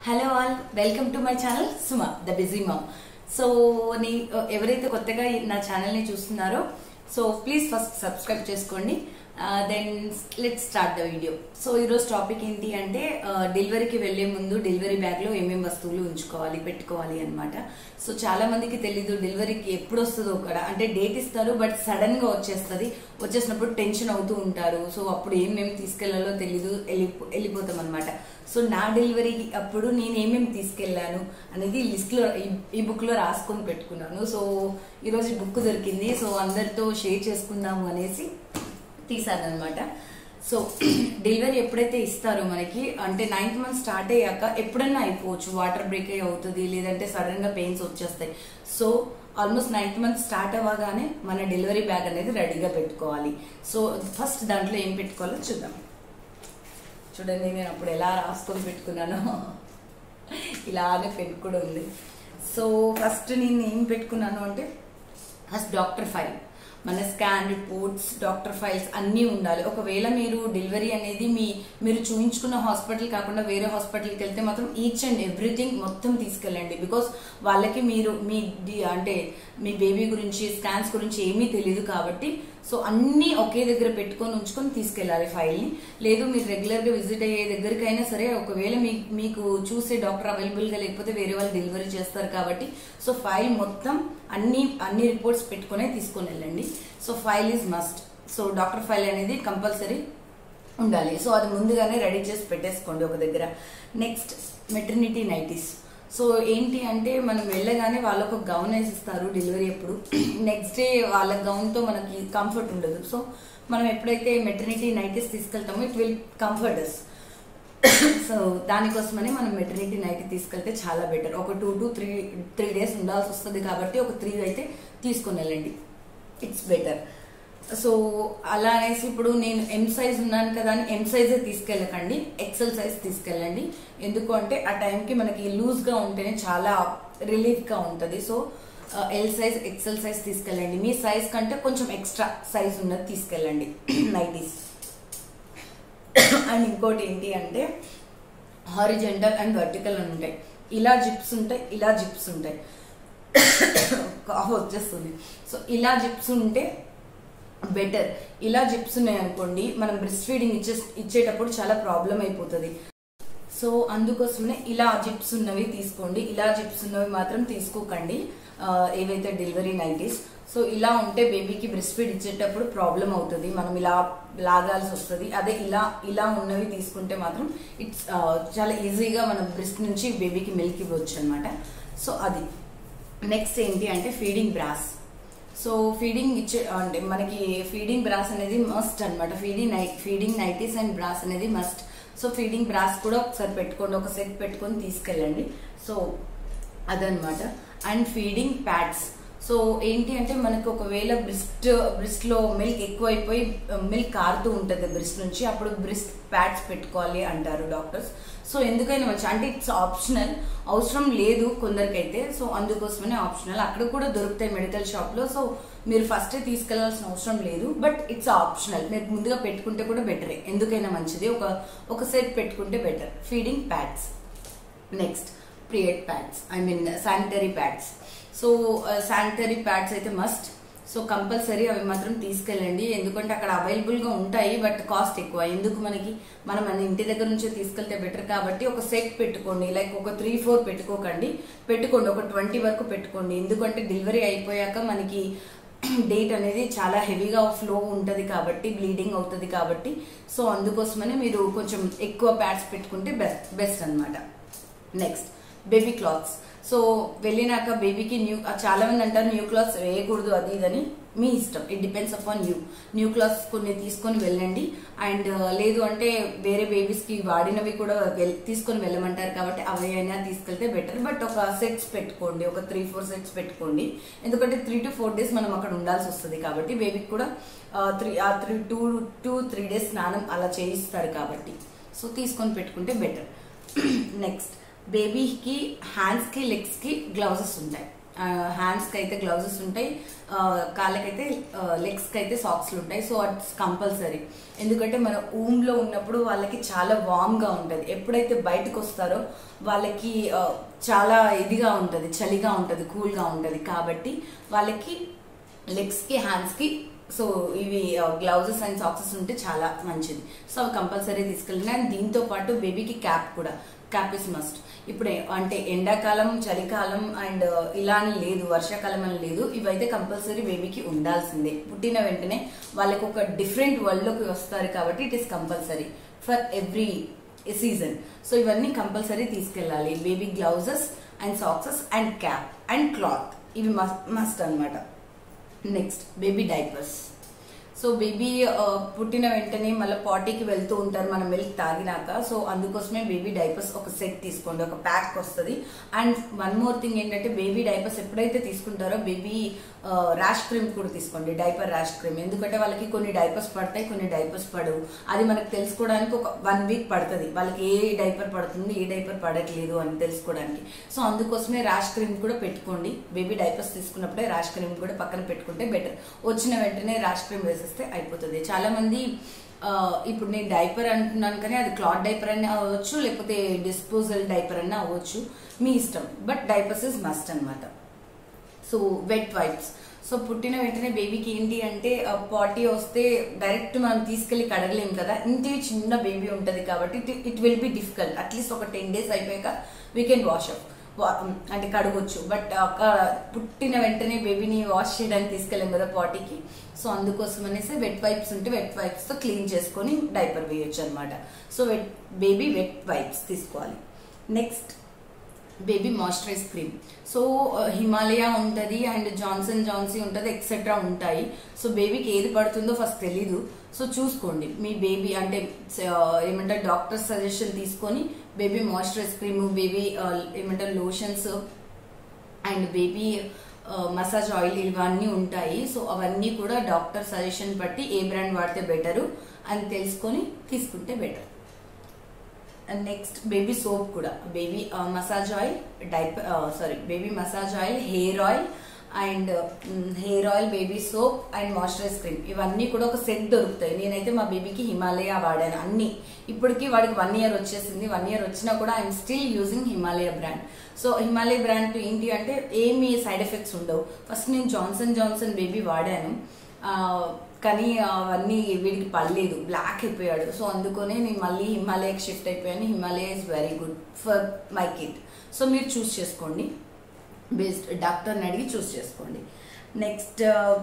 hello all welcome to my channel Suma the busy mom so నీ ఎవరైతే కొత్తగా ఈ నా ఛానల్ని చూస్తున్నారో సో ప్లీజ్ ఫస్ట్ సబ్స్క్రైబ్ చేసుకోండి then let start the video so ఈరోజు టాపిక్ ఏంటి అంటే డెలివరీకి వెళ్లే ముందు డెలివరీ బ్యాగ్లో ఏమేమి వస్తువులు ఉంచుకోవాలి పెట్టుకోవాలి అనమాట సో చాలా మందికి తెలీదు డెలివరీకి ఎప్పుడు వస్తుందో కూడా అంటే డేట్ ఇస్తారు బట్ సడన్ గా వచ్చేస్తుంది వచ్చేసినప్పుడు టెన్షన్ అవుతూ ఉంటారు సో అప్పుడు ఏమేమి తీసుకెళ్లాలో తెలీదు వెళ్ళిపో వెళ్ళిపోతాం అనమాట సో నా డెలివరీ అప్పుడు నేను ఏమేమి తీసుకెళ్లాను అనేది లిస్ట్ లో ఈ- ఈ బుక్ లో రాసుకొని పెట్టుకున్నాను సో ఈరోజు బుక్ దొరికింది సో అందరితో షేర్ చేసుకుందాము అనేసి తీసాను అనమాట సో డెలివరీ ఎప్పుడైతే ఇస్తారో మనకి అంటే నైన్త్ మంత్ స్టార్ట్ అయ్యాక ఎప్పుడన్నా అయిపోవచ్చు వాటర్ బ్రేక్ అయ్యి అవుతుంది లేదంటే సడన్ గా పెయిన్స్ వచ్చేస్తాయి so almost ninth month start అవ్వగానే మన డెలివరీ బ్యాగ్ అనేది రెడీగా పెట్టుకోవాలి సో ఫస్ట్ దాంట్లో ఏం పెట్టుకోవాలో చూద్దాం చూడండి నేను అప్పుడు ఎలా రాసుకొని పెట్టుకున్నానో ఇలానే పెన్ కూడా ఉంది సో ఫస్ట్ నేను ఏం పెట్టుకున్నాను అంటే ఫస్ట్ డాక్టర్ ఫైల్ మన స్కాన్ రిపోర్ట్స్ డాక్టర్ ఫైల్స్ అన్నీ ఉండాలి ఒకవేళ మీరు డెలివరీ అనేది మీ మీరు చూయించుకున్న హాస్పిటల్ కాకుండా వేరే హాస్పిటల్కి వెళ్తే మాత్రం ఈచ్ అండ్ ఎవ్రీథింగ్ మొత్తం తీసుకెళ్ళండి బికాస్ వాళ్ళకి మీరు మీ డి- అంటే మీ బేబీ గురించి స్కాన్స్ గురించి ఏమీ తెలియదు కాబట్టి సో అన్నీ ఒకే దగ్గర పెట్టుకొని ఉంచుకొని తీసుకెళ్ళాలి ఫైల్ని లేదు మీరు రెగ్యులర్గా విజిట్ అయ్యే దగ్గరికైనా సరే ఒకవేళ మీ మీకు చూసే డాక్టర్ అవైలబుల్గా లేకపోతే వేరే వాళ్ళు డెలివరీ చేస్తారు కాబట్టి సో ఫైల్ మొత్తం అన్ని అన్ని రిపోర్ట్స్ పెట్టుకునే తీసుకొని వెళ్ళండి so file is must so doctor file అనేది కంపల్సరీ ఉండాలి సో అది ముందుగానే రెడీ చేసి పెట్టేసుకోండి ఒక దగ్గర నెక్స్ట్ మెటర్నిటీ నైటీస్ సో ఏంటి అంటే మనం వెళ్ళగానే వాళ్ళకు ఒక గౌన్ వేసి ఇస్తారు డెలివరీ అప్పుడు నెక్స్ట్ డే వాళ్ళ గౌన్తో మనకి కంఫర్ట్ ఉండదు సో మనం ఎప్పుడైతే మెటర్నిటీ నైటీస్ తీసుకెళ్తామో ఇట్ విల్ కంఫర్టస్ సో దానికోసమని మనం మెటర్నిటీ నైట్ తీసుకెళ్తే చాలా బెటర్ ఒక two to three three days ఉండాల్సి వస్తుంది కాబట్టి ఒక త్రీ అయితే తీసుకొని వెళ్ళండి ఇట్స్ బెటర్ సో అలా అనేసి ఇప్పుడు నేను ఎం సైజ్ ఉన్నాను కదా అని ఎం సైజే తీసుకెళ్ళకండి ఎక్సెల్ సైజ్ తీసుకెళ్ళండి ఎందుకు అంటే ఆ టైంకి మనకి లూజ్గా ఉంటేనే చాలా రిలీఫ్గా ఉంటుంది so L size XL size తీసుకెళ్ళండి మీ సైజ్ కంటే కొంచెం ఎక్స్ట్రా సైజ్ ఉన్నది తీసుకెళ్ళండి నైటీస్ అండ్ ఇంకోటి ఏంటి అంటే హారిజెంటల్ అండ్ వర్టికల్ అని ఉంటాయి ఇలా జిప్స్ ఉంటాయి ఇలా జిప్స్ ఉంటాయి కాఫ్ వచ్చేస్తుంది సో ఇలా జిప్స్ ఉంటే బెటర్ ఇలా జిప్స్ ఉన్నాయి అనుకోండి మనం బ్రెస్ట్ ఫీడింగ్ ఇచ్చే ఇచ్చేటప్పుడు చాలా ప్రాబ్లం అయిపోతుంది సో అందుకోసమే ఇలా జిప్స్ ఉన్నవి తీసుకోండి ఇలా జిప్స్ ఉన్నవి మాత్రం తీసుకోకండి ఆ, ఏవైతే డెలివరీ నైటీస్ సో ఇలా ఉంటే బేబీకి బ్రెస్ట్ ఫీడ్ ఇచ్చేటప్పుడు ప్రాబ్లం అవుతుంది మనం ఇలా లాగాల్సి వస్తుంది అదే ఇలా ఇలా ఉన్నవి తీసుకుంటే మాత్రం ఇట్స్ ఆ, చాలా ఈజీగా మనం బ్రెస్ట్ నుంచి బేబీకి మిల్క్ ఇవ్వచ్చు అనమాట సో అది నెక్స్ట్ ఏంటి అంటే ఫీడింగ్ బ్రాస్ సో ఫీడింగ్ ఇచ్చే అంటే మనకి ఫీడింగ్ బ్రాస్ అనేది మస్ట్ అన్నమాట ఫీడింగ్ నై ఫీడింగ్ నైటీస్ అండ్ బ్రాస్ అనేది మస్ట్ సో ఫీడింగ్ బ్రాస్ కూడా ఒకసారి పెట్టుకోండి ఒక సెట్ పెట్టుకొని తీసుకెళ్ళండి సో అదనమాట అండ్ ఫీడింగ్ ప్యాడ్స్ సో ఏంటి అంటే మనకు ఒకవేళ బ్రిస్ట్ బ్రిస్ట్ లో మిల్క్ ఎక్కువైపోయి మిల్క్ కారుతూ ఉంటుంది బ్రిస్ట్ నుంచి అప్పుడు బ్రిస్ట్ ప్యాడ్స్ పెట్టుకోవాలి అంటారు డాక్టర్స్ సో ఎందుకైనా మంచి అంటే ఇట్స్ ఆప్షనల్ అవసరం లేదు కొందరికైతే సో అందుకోసమనే ఆప్షనల్ అక్కడ కూడా దొరుకుతాయి మెడికల్ షాప్ లో సో మీరు ఫస్ట్ తీసుకెళ్లాల్సిన అవసరం లేదు బట్ ఇట్స్ ఆప్షనల్ మీరు ముందుగా పెట్టుకుంటే కూడా బెటరే ఎందుకైనా మంచిది ఒక ఒక సెట్ పెట్టుకుంటే better feeding pads next period pads I mean sanitary pads so sanitary pads అయితే మస్ట్ సో కంపల్సరీ అవి మాత్రం తీసుకెళ్ళండి ఎందుకంటే అక్కడ అవైలబుల్ గా ఉంటాయి బట్ కాస్ట్ ఎక్కువ ఎందుకు మనకి మనం మన ఇంటి దగ్గర నుంచే తీసుకెళ్తే బెటర్ కాబట్టి ఒక సెట్ పెట్టుకోండి లైక్ ఒక త్రీ ఫోర్ పెట్టుకోకండి పెట్టుకోండి ఒక ట్వంటీ వరకు పెట్టుకోండి ఎందుకంటే డెలివరీ అయిపోయాక మనకి డేట్ అనేది చాలా హెవీగా ఫ్లో ఉంటుంది కాబట్టి బ్లీడింగ్ అవుతుంది కాబట్టి సో అందుకోసమనే మీరు కొంచెం ఎక్కువ ప్యాడ్స్ పెట్టుకుంటే బెస్ట్ బెస్ట్ అన్నమాట నెక్స్ట్ బేబీ క్లాత్స్ సో వెళ్ళినాక బేబీకి న్యూ చాలా మంది అంటారు న్యూ క్లాత్స్ వేయకూడదు అది ఇదని మీ ఇష్టం it depends upon you new clothes కొన్ని తీసుకొని వెళ్ళండి అండ్ లేదు అంటే వేరే బేబీస్ కి వాడినవి కూడా వెల్- తీసుకొని వెళ్ళమంటారు కాబట్టి అవి అయినా తీసుకెళ్తే బెటర్ బట్ ఒక సెట్స్ పెట్టుకోండి ఒక త్రీ ఫోర్ సెట్స్ పెట్టుకోండి ఎందుకంటే త్రీ టు ఫోర్ డేస్ మనం అక్కడ ఉండాల్సి వస్తుంది కాబట్టి బేబీకి కూడా three uh three two two three days స్నానం అలా చేయిస్తారు కాబట్టి సో తీసుకొని పెట్టుకుంటే బెటర్ నెక్స్ట్ బేబీకి హ్యాండ్స్ కి లెగ్స్ కి గ్లౌజెస్ ఉంటాయి హ్యాండ్స్కి అయితే గ్లౌజెస్ ఉంటాయి ఆ, కాళ్ళకైతే లెగ్స్కి అయితే సాక్స్లు ఉంటాయి సో అట్స్ కంపల్సరీ ఎందుకంటే మన ఊమ్లో ఉన్నప్పుడు వాళ్ళకి చాలా వామ్గా ఉంటుంది ఎప్పుడైతే బయటకు వస్తారో వాళ్ళకి ఆ, చాలా ఇదిగా ఉంటుంది చలిగా ఉంటుంది కూల్గా ఉంటుంది కాబట్టి వాళ్ళకి లెగ్స్కి హ్యాండ్స్కి సో ఇవి గ్లౌజెస్ అండ్ సాక్సెస్ ఉంటే చాలా మంచిది సో అవి కంపల్సరీ తీసుకెళ్ళిన అండ్ దీంతో పాటు బేబీకి క్యాప్ కూడా క్యాప్ ఇస్ మస్ట్ ఇప్పుడు ఏ- అంటే ఎండాకాలం చలికాలం అండ్ ఇలా అని లేదు వర్షాకాలం అని లేదు ఇవైతే కంపల్సరీ బేబీకి ఉండాల్సిందే పుట్టిన వెంటనే వాళ్ళకి ఒక డిఫరెంట్ వరల్డ్లోకి వస్తారు కాబట్టి it is compulsory for every season so ఇవన్నీ కంపల్సరీ తీసుకెళ్ళాలి baby gloves and socks and cap and cloth ఇవి మస్ట్ అన్నమాట next baby diapers so baby పుట్టిన వెంటనే మళ్ళీ పాటీకి వెళ్తూ ఉంటారు మన మిల్క్ తాగినాక సో అందుకోసమే బేబీ డైపర్స్ ఒక సెట్ తీసుకోండి ఒక ప్యాక్ వస్తుంది అండ్ వన్ మోర్ థింగ్ ఏంటంటే బేబీ డైపర్స్ ఎప్పుడైతే తీసుకుంటారో బేబీ ర్యాష్ క్రీమ్ కూడా తీసుకోండి డైపర్ ర్యాష్ క్రీమ్ ఎందుకంటే వాళ్ళకి కొన్ని డైపర్స్ పడతాయి కొన్ని డైపర్స్ పడవు అది మనకు తెలుసుకోవడానికి ఒక వన్ వీక్ పడుతుంది వాళ్ళకి ఏ డైపర్ పడుతుంది ఏ డైపర్ పడట్లేదు అని తెలుసుకోవడానికి సో అందుకోసమే ర్యాష్ క్రీమ్ కూడా పెట్టుకోండి బేబీ డైపర్స్ తీసుకున్నప్పుడే ర్యాష్ క్రీమ్ కూడా పక్కన పెట్టుకుంటే బెటర్ వచ్చిన వెంటనే ర్యాష్ క్రీమ్ వేసేస్తే అయిపోతుంది చాలా మంది ఆ, ఇప్పుడు నేను డైపర్ అంటున్నాను కానీ అది క్లాత్ డైపర్ అయినా అవ్వచ్చు లేకపోతే డిస్పోజల్ డైపర్ అయినా అవ్వచ్చు మీ ఇష్టం బట్ డైపర్స్ ఇస్ మస్ట్ అన్నమాట సో వెట్ వైప్స్ సో పుట్టిన వెంటనే బేబీకి ఏంటి అంటే పాటీ వస్తే డైరెక్ట్ మనం తీసుకెళ్లి కడగలేం కదా ఇంటి చిన్న బేబీ ఉంటుంది కాబట్టి it will be difficult at least ఒక టెన్ డేస్ అయిపోయాక వీ కెన్ వాష్ అప్ అంటే కడగొచ్చు బట్ ఒక పుట్టిన వెంటనే బేబీని వాష్ చేయడానికి తీసుకెళ్ళాం కదా పాటీకి సో అందుకోసం అనేసి వెట్ వైప్స్ ఉంటే వెట్ వైప్స్తో క్లీన్ చేసుకొని డైపర్ వేయొచ్చు అనమాట so wet baby wet wipes తీసుకోవాలి next baby moisturize cream so Himalaya ఉంటుంది అండ్ జాన్సన్ జాన్సీ ఉంటుంది ఎక్సెట్రా ఉంటాయి సో బేబీకి ఏది పడుతుందో ఫస్ట్ తెలీదు సో చూసుకోండి మీ బేబీ అంటే ఆ, ఏమంటారు డాక్టర్ సజెషన్ తీసుకొని బేబీ మాయిశ్చరైజ్ క్రీమ్ బేబీ ఏమంటారు lotions and baby massage oil ఇవన్నీ ఉంటాయి సో అవన్నీ కూడా డాక్టర్ సజెషన్ బట్టి ఏ బ్రాండ్ వాడితే బెటరు అని తెలుసుకొని తీసుకుంటే better and next baby soap కూడా బేబీ మసాజ్ ఆయిల్ డైప్ sorry baby massage oil hair oil and hair oil baby soap and moisturize cream ఇవన్నీ కూడా ఒక సెట్ దొరుకుతాయి నేనైతే మా బేబీకి హిమాలయ వాడాను అన్ని ఇప్పటికి వాడికి వన్ ఇయర్ వచ్చేసింది వన్ ఇయర్ వచ్చినా కూడా I'm still using Himalaya brand so Himalaya brand ఏంటి అంటే ఏమి సైడ్ ఎఫెక్ట్స్ ఉండవు ఫస్ట్ నేను జాన్సన్ జాన్సన్ బేబీ వాడాను ఆ, కానీ అవన్నీ వీడికి పడలేదు బ్లాక్ అయిపోయాడు సో అందుకనే నేను మళ్ళీ హిమాలయకి షిఫ్ట్ అయిపోయాను Himalaya is very good for my kid so మీరు చూస్ చేసుకోండి బేస్డ్ డాక్టర్ని అడిగి చూస్ చేసుకోండి నెక్స్ట్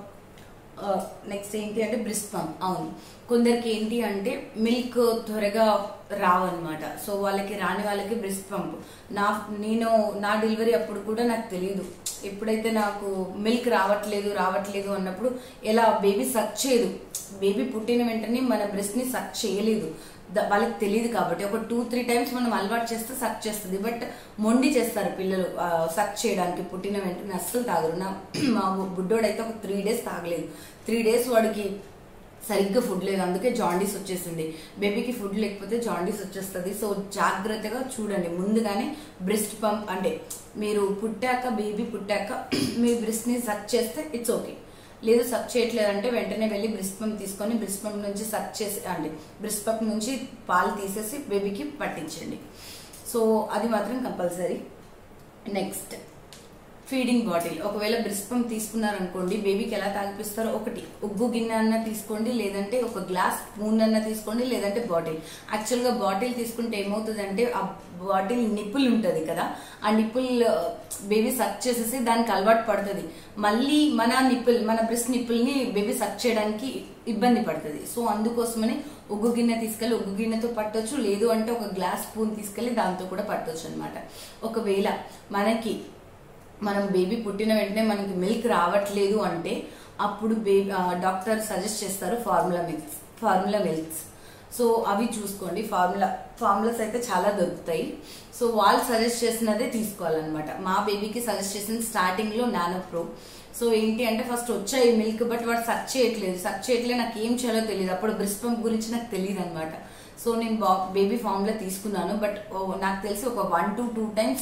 నెక్స్ట్ ఏంటి అంటే బ్రిస్ట్ పంప్ అవును కొందరికి ఏంటి అంటే మిల్క్ త్వరగా రావన్నమాట సో వాళ్ళకి రాని వాళ్ళకి బ్రిస్ట్ పంప్ నా నేను నా డెలివరీ అప్పుడు కూడా నాకు తెలియదు ఎప్పుడైతే నాకు మిల్క్ రావట్లేదు రావట్లేదు అన్నప్పుడు ఎలా బేబీ సక్ చేయదు బేబీ పుట్టిన వెంటనే మన బ్రెస్ట్ని సక్ చేయలేదు ద- వాళ్ళకి తెలియదు కాబట్టి ఒక టూ త్రీ టైమ్స్ మనం అలవాటు చేస్తే సక్ చేస్తుంది బట్ మొండి చేస్తారు పిల్లలు సక్ చేయడానికి పుట్టిన వెంటనే అస్సలు తాగరు నా మా బుడ్డోడైతే ఒక త్రీ డేస్ తాగలేదు త్రీ డేస్ వాడికి సరిగ్గా ఫుడ్ లేదు అందుకే జాండీస్ వచ్చేసింది బేబీకి ఫుడ్ లేకపోతే జాండీస్ వచ్చేస్తుంది సో జాగ్రత్తగా చూడండి ముందుగానే బ్రెస్ట్ పంప్ అంటే మీరు పుట్టాక బేబీ పుట్టాక మీ బ్రెస్ట్ని సక్ చేస్తే ఇట్స్ ఓకే లేదు సక్ చేయట్లేదంటే వెంటనే వెళ్ళి బ్రెస్ట్ పంప్ తీసుకొని బ్రెస్ట్ పంప్ నుంచి సక్ చేసి అంటే బ్రెస్ట్ పంప్ నుంచి పాలు తీసేసి బేబీకి పట్టించండి సో అది మాత్రం కంపల్సరీ నెక్స్ట్ ఫీడింగ్ బాటిల్ ఒకవేళ బ్రెస్ట్ పంప్ తీసుకున్నారనుకోండి బేబీకి ఎలా తాగిపిస్తారో ఒకటి ఉగ్గు గిన్నె అన్న తీసుకోండి లేదంటే ఒక గ్లాస్ స్పూన్ అన్న తీసుకోండి లేదంటే బాటిల్ యాక్చువల్గా బాటిల్ తీసుకుంటే ఏమవుతుందంటే ఆ బాటిల్ నిప్పుల్ ఉంటుంది కదా ఆ నిప్పుల్ బేబీ సక్ చేసేసి దానికి అలవాటు పడుతుంది మళ్ళీ మన నిప్పుల్ మన బ్రెస్ట్ నిప్పుల్ని బేబీ సక్ చేయడానికి ఇబ్బంది పడుతుంది సో అందుకోసమని ఉగ్గు గిన్నె తీసుకెళ్ళి ఉగ్గు గిన్నెతో పట్టొచ్చు లేదు అంటే ఒక గ్లాస్ స్పూన్ తీసుకెళ్ళి దాంతో కూడా పట్టొచ్చు అనమాట ఒకవేళ మనకి మనం బేబీ పుట్టిన వెంటనే మనకి మిల్క్ రావట్లేదు అంటే అప్పుడు బేబీ డాక్టర్ సజెస్ట్ చేస్తారు formula milks formula milks so అవి చూసుకోండి ఫార్ములా ఫార్ములాస్ అయితే చాలా దొరుకుతాయి సో వాళ్ళు సజెస్ట్ చేసినదే తీసుకోవాలన్నమాట మా బేబీకి సజెస్ట్ చేసింది స్టార్టింగ్లో నానో ప్రో సో ఏంటి అంటే ఫస్ట్ వచ్చాయి మిల్క్ బట్ వాడు సక్ చేయట్లేదు సక్ చేయట్లేదు నాకు ఏం చేయాలో తెలియదు అప్పుడు బ్రెస్ట్ పంప్ గురించి నాకు తెలియదు అనమాట సో నేను బా బేబీ ఫార్ములా తీసుకున్నాను బట్ నాకు తెలిసి ఒక వన్ టు టూ టైమ్స్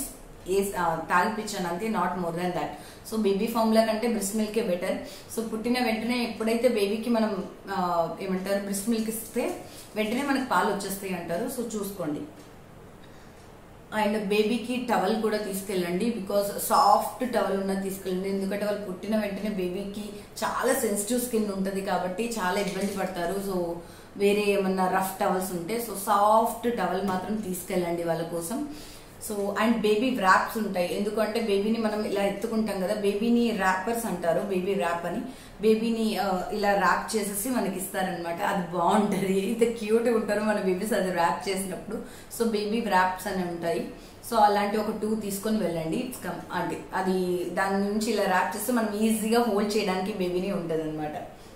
ఏ ఆ, తాగిపించాను అంతే not more than that so baby formula కంటే బ్రెస్ట్ మిల్కే బెటర్ సో పుట్టిన వెంటనే ఎప్పుడైతే బేబీకి మనం ఆ, ఏమంటారు బ్రెస్ట్ మిల్క్ ఇస్తే వెంటనే మనకు పాలు వచ్చేస్తాయి అంటారు సో చూసుకోండి అండ్ బేబీకి టవల్ కూడా తీసుకెళ్ళండి బికాస్ సాఫ్ట్ టవల్ ఉన్నది తీసుకెళ్ళండి ఎందుకంటే వాళ్ళు పుట్టిన వెంటనే బేబీకి చాలా సెన్సిటివ్ స్కిన్ ఉంటుంది కాబట్టి చాలా ఇబ్బంది పడతారు సో వేరే ఏమన్నా రఫ్ టవల్స్ ఉంటే సో సాఫ్ట్ టవల్ మాత్రం తీసుకెళ్ళండి వాళ్ళ కోసం సో అండ్ బేబీ ర్యాప్స్ ఉంటాయి ఎందుకంటే బేబీని మనం ఇలా ఎత్తుకుంటాం కదా బేబీని ర్యాపర్స్ అంటారు బేబీ ర్యాప్ అని బేబీని ఆ, ఇలా ర్యాప్ చేసేసి మనకి ఇస్తారనమాట అది బాగుంటది ఇంత క్యూట్ ఉంటారు మన బేబీస్ అది ర్యాప్ చేసినప్పుడు సో బేబీ ర్యాప్స్ అని ఉంటాయి సో అలాంటి ఒక టూ తీసుకొని వెళ్ళండి ఇట్స్ కమ్ అంటే అది దాని నుంచి ఇలా ర్యాప్ చేస్తే మనం ఈజీగా హోల్డ్ చేయడానికి బేబీని ఉంటుంది అనమాట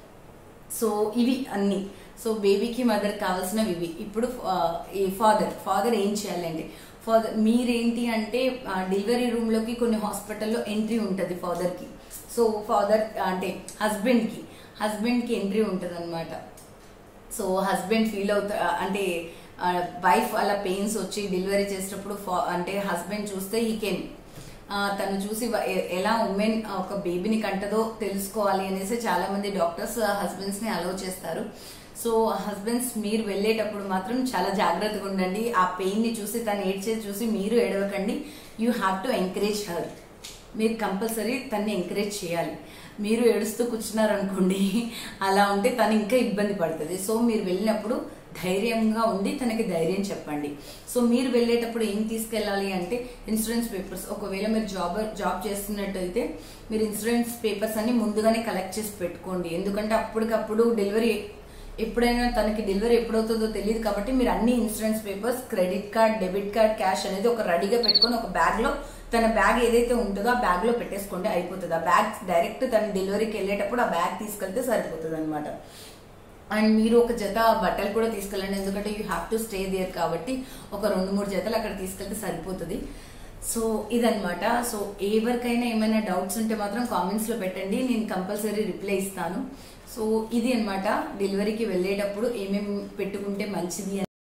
సో ఇవి అన్ని సో బేబీకి మదర్ కావాల్సినవి ఇవి ఇప్పుడు ఆ, ఈ ఫాదర్ ఫాదర్ ఏం చేయాలంటే ఫాదర్ మీరేంటి అంటే డెలివరీ రూమ్ లోకి కొన్ని హాస్పిటల్లో ఎంట్రీ ఉంటుంది ఫాదర్ కి సో ఫాదర్ అంటే హస్బెండ్ కి హస్బెండ్ కి ఎంట్రీ ఉంటుంది అనమాట సో హస్బెండ్ ఫీల్ అవుతా అంటే వైఫ్ అలా పెయిన్స్ వచ్చి డెలివరీ చేసేటప్పుడు fa- అంటే హస్బెండ్ చూస్తే ఈ కెన్ తను చూసి వ- ఎ- ఎలా ఉమెన్ ఒక బేబీని కంటదో తెలుసుకోవాలి అనేసి చాలా మంది డాక్టర్స్ హస్బెండ్స్ ని అలౌ చేస్తారు సో హస్బెండ్స్ మీరు వెళ్ళేటప్పుడు మాత్రం చాలా జాగ్రత్తగా ఉండండి ఆ పెయిన్ ని చూసి తను ఏడ్చేది చూసి మీరు ఏడవకండి you have to encourage her మీరు కంపల్సరీ తన్ని ఎంకరేజ్ చేయాలి మీరు ఏడుస్తూ కూర్చున్నారనుకోండి అలా ఉంటే తను ఇంకా ఇబ్బంది పడుతుంది సో మీరు వెళ్ళినప్పుడు ధైర్యంగా ఉండి తనకి ధైర్యం చెప్పండి సో మీరు వెళ్ళేటప్పుడు ఏం తీసుకెళ్ళాలి అంటే ఇన్సూరెన్స్ పేపర్స్ ఒకవేళ మీరు జాబ్ జాబ్ చేస్తున్నట్టయితే మీరు ఇన్సూరెన్స్ పేపర్స్ అన్ని ముందుగానే కలెక్ట్ చేసి పెట్టుకోండి ఎందుకంటే అప్పటికప్పుడు డెలివరీ ఎప్పుడైనా తనకి డెలివరీ ఎప్పుడవుతుందో తెలియదు కాబట్టి మీరు అన్ని insurance papers credit card debit card cash అనేది ఒక రెడీగా పెట్టుకొని ఒక బ్యాగ్ లో తన బ్యాగ్ ఏదైతే ఉంటుందో ఆ బ్యాగ్ లో పెట్టేసుకోండి అయిపోతుంది ఆ బ్యాగ్ డైరెక్ట్ తన డెలివరీకి వెళ్ళేటప్పుడు ఆ బ్యాగ్ తీసుకెళ్తే సరిపోతుంది అనమాట అండ్ మీరు ఒక జత బట్టలు కూడా తీసుకెళ్ళండి ఎందుకంటే you have to stay there కాబట్టి ఒక రెండు మూడు జతలు అక్కడ తీసుకెళ్తే సరిపోతుంది సో ఇదనమాట సో ఎవరికైనా ఏమైనా డౌట్స్ ఉంటే మాత్రం కామెంట్స్ లో పెట్టండి నేను కంపల్సరీ రిప్లై ఇస్తాను సో ఇది అన్నమాట డెలివరీకి వెళ్ళేటప్పుడు ఏమేమి పెట్టుకుంటే మంచిది అని